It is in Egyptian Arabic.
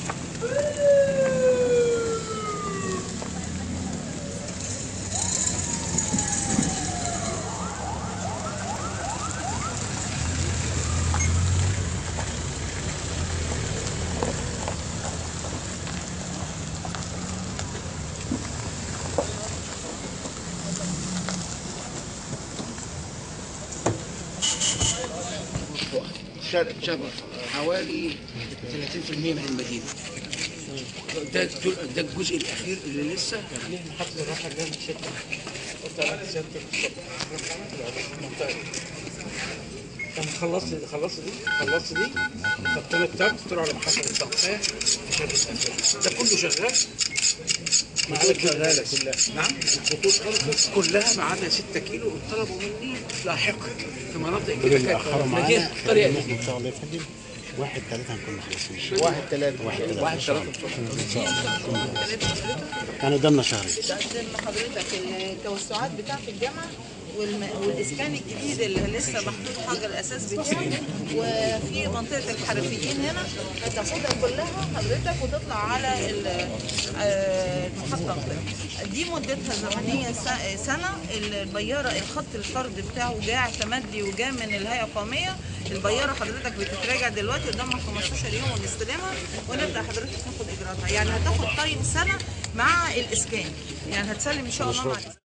شبه حوالي 30% من المدينه ده ده الجزء الاخير اللي لسه ليه محطة الراحة اللي من شركة قلت على سيادة المنطقة لما خلصت خلصت دي خلصت دي خدت لك تاب تروح على محطة التغطية في شركة أنفاس ده كله شغال ما عدا شغالة كلها نعم الخطوط خلصت كلها ما عدا 6 كيلو طلبوا مني لاحقا في مناطق دول كده اللي كانت اخروا مدينة معانا القريه دي ان شاء الله يا فندم واحد ثلاثة هنكون مخلصين واحد ثلاثة واحد ثلاثة واحد إن شاء ثلاثة الله كان قدامنا شهرين تقدم لحضرتك التوسعات بتاعة الجامعة والم... والإسكان الجديد اللي لسه محطوط حجر الأساس بتاعه وفي منطقة الحرفيين هنا هتاخدها كلها حضرتك وتطلع على ال- آه، المحطة دي مدتها زمنية س- سنة البيارة الخط الفرد بتاعه جاء اعتمد لي وجاء من الهيئة القومية البيارة حضرتك بتتراجع دلوقتي قدامها 15 يوم ونستلمها ونبدأ حضرتك ناخد إجراءاتها يعني هتاخد تايم سنة مع الإسكان يعني هتسلم إن شاء الله مع الإسكان